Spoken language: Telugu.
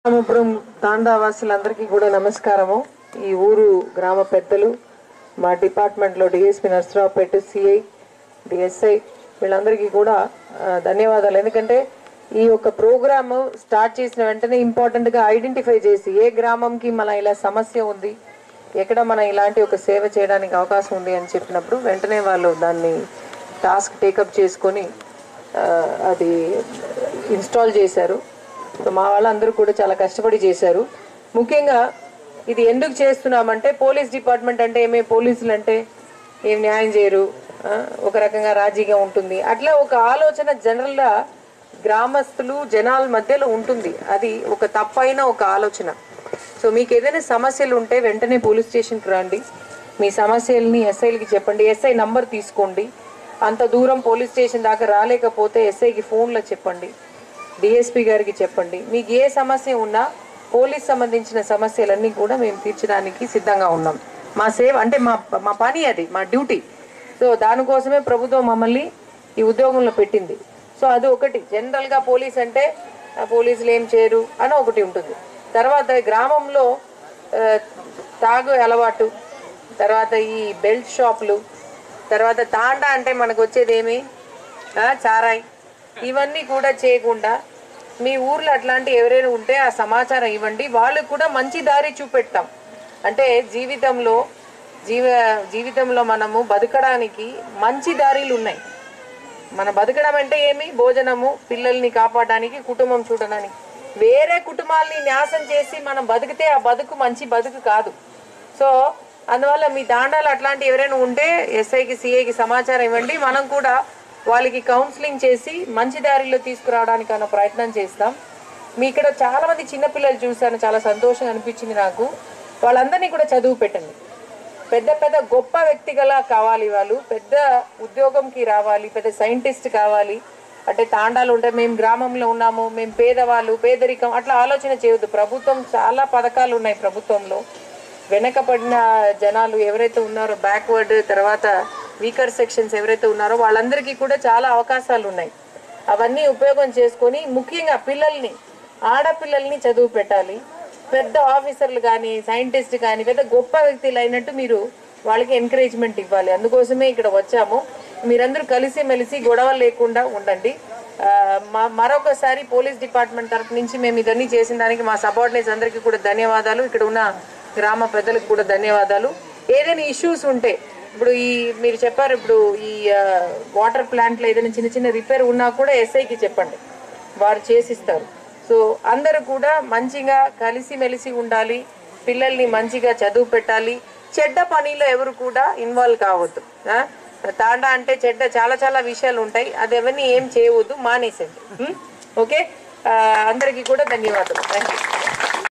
రామపురం తాండా వాసులందరికీ కూడా నమస్కారము ఈ ఊరు గ్రామ పెద్దలు మా డిపార్ట్మెంట్లో డిఎస్పి నర్సరావుపేట సిఐ డిఎస్ఐ వీళ్ళందరికీ కూడా ఆ, ధన్యవాదాలు ఎందుకంటే ఈ యొక్క ప్రోగ్రామ్ స్టార్ట్ చేసిన వెంటనే ఇంపార్టెంట్ గా ఐడెంటిఫై చేసి ఏ గ్రామంకి మన ఇలా సమస్య ఉంది ఎక్కడ మనం ఇలాంటి ఒక సేవ చేయడానికి అవకాశం ఉంది అని చెప్పినప్పుడు వెంటనే వాళ్ళు దాన్ని టాస్క్ టేకప్ చేసుకొని ఆ, అది ఇన్స్టాల్ చేశారు సో మా వాళ్ళందరూ కూడా చాలా కష్టపడి చేశారు ముఖ్యంగా ఇది ఎందుకు చేస్తున్నామంటే పోలీస్ డిపార్ట్మెంట్ అంటే ఏమే పోలీసులు అంటే ఏం న్యాయం చేయరు ఆ, ఒక రకంగా రాజీగా ఉంటుంది అట్లా ఒక ఆలోచన జనరల్గా గ్రామస్తులు జనాల మధ్యలో ఉంటుంది అది ఒక తప్పైన ఒక ఆలోచన సో మీకు ఏదైనా సమస్యలు ఉంటే వెంటనే పోలీస్ స్టేషన్కి రండి మీ సమస్యల్ని ఎస్ఐలకి చెప్పండి ఎస్ఐ నంబర్ తీసుకోండి అంత దూరం పోలీస్ స్టేషన్ దాకా రాలేకపోతే ఎస్ఐకి ఫోన్లో చెప్పండి డిఎస్పి గారికి చెప్పండి మీకు ఏ సమస్య ఉన్నా పోలీస్ సంబంధించిన సమస్యలన్నీ కూడా మేము తీర్చడానికి సిద్ధంగా ఉన్నాం మా సేవ అంటే మా మా పని అది మా డ్యూటీ సో దానికోసమే ప్రభుత్వం మమ్మల్ని ఈ ఉద్యోగంలో పెట్టింది సో అది ఒకటి జనరల్గా పోలీస్ అంటే ఆ, పోలీసులు ఏం చేయరు అని ఒకటి ఉంటుంది తర్వాత గ్రామంలో ఆ, తాగు అలవాటు తర్వాత ఈ బెల్ట్ షాపులు తర్వాత తాండా అంటే మనకు వచ్చేది ఏమి ఆ, చారాయి ఇవన్నీ కూడా చేయకుండా మీ ఊర్లో అట్లాంటి ఎవరైనా ఉంటే ఆ సమాచారం ఇవ్వండి వాళ్ళకు కూడా మంచి దారి చూపెడతాం అంటే జీవితంలో జీవ జీవితంలో మనము బతకడానికి మంచి దారిలు ఉన్నాయి మన బతకడం అంటే ఏమి భోజనము పిల్లల్ని కాపాడడానికి కుటుంబం చూడడానికి వేరే కుటుంబాల్ని న్యాసం చేసి మనం బతికితే ఆ బతుకు మంచి బతుకు కాదు సో అందువల్ల మీ తాండాలు అట్లాంటి ఎవరైనా ఉంటే ఎస్ఐకి సిఐకి సమాచారం ఇవ్వండి మనం కూడా వాళ్ళకి కౌన్సిలింగ్ చేసి మంచి దారిలో తీసుకురావడానికి అన్న ప్రయత్నం చేస్తాం మీ ఇక్కడ చాలా మంది చిన్నపిల్లలు చూశాను చాలా సంతోషంగా అనిపించింది నాకు వాళ్ళందరినీ కూడా చదువు పెట్టండి పెద్ద పెద్ద గొప్ప వ్యక్తిగల కావాలి వాళ్ళు పెద్ద ఉద్యోగంకి రావాలి పెద్ద సైంటిస్ట్ కావాలి అంటే తాండాలు ఉంటే మేము గ్రామంలో ఉన్నాము మేము పేదవాళ్ళు పేదరికం అట్లా ఆలోచన చేయొద్దు ప్రభుత్వం చాలా పథకాలు ఉన్నాయి ప్రభుత్వంలో వెనకబడిన జనాలు ఎవరైతే ఉన్నారో బ్యాక్వర్డ్ తర్వాత వీకర్ సెక్షన్స్ ఎవరైతే ఉన్నారో వాళ్ళందరికీ కూడా చాలా అవకాశాలు ఉన్నాయి అవన్నీ ఉపయోగం చేసుకొని ముఖ్యంగా పిల్లల్ని ఆడపిల్లల్ని చదువు పెట్టాలి పెద్ద ఆఫీసర్లు కానీ సైంటిస్ట్ కానీ పెద్ద గొప్ప వ్యక్తులు అయినట్టు మీరు వాళ్ళకి ఎంకరేజ్మెంట్ ఇవ్వాలి అందుకోసమే ఇక్కడ వచ్చాము మీరందరూ కలిసి మెలిసి గొడవ లేకుండా ఉండండి ఆ, మా మరొకసారి పోలీస్ డిపార్ట్మెంట్ తరపు నుంచి మేము ఇదన్నీ చేసిన దానికి మా సబార్డినేట్స్ అందరికీ కూడా ధన్యవాదాలు ఇక్కడ ఉన్న గ్రామ పెద్దలకు కూడా ధన్యవాదాలు ఏదైనా ఇష్యూస్ ఉంటే ఇప్పుడు ఈ మీరు చెప్పారు ఇప్పుడు ఈ వాటర్ ప్లాంట్లో ఏదైనా చిన్న చిన్న రిపేర్ ఉన్నా కూడా ఎస్ఐకి చెప్పండి వారు చేసిస్తారు సో అందరూ కూడా మంచిగా కలిసిమెలిసి ఉండాలి పిల్లల్ని మంచిగా చదువు పెట్టాలి చెడ్డ పనిలో ఎవరు కూడా ఇన్వాల్వ్ కావద్దు ఆ? తాండా అంటే చెడ్డ చాలా చాలా విషయాలు ఉంటాయి అది ఎవరిని ఏం చేయవద్దు మానేసండి ఓకే అందరికీ కూడా ధన్యవాదాలు థ్యాంక్ యూ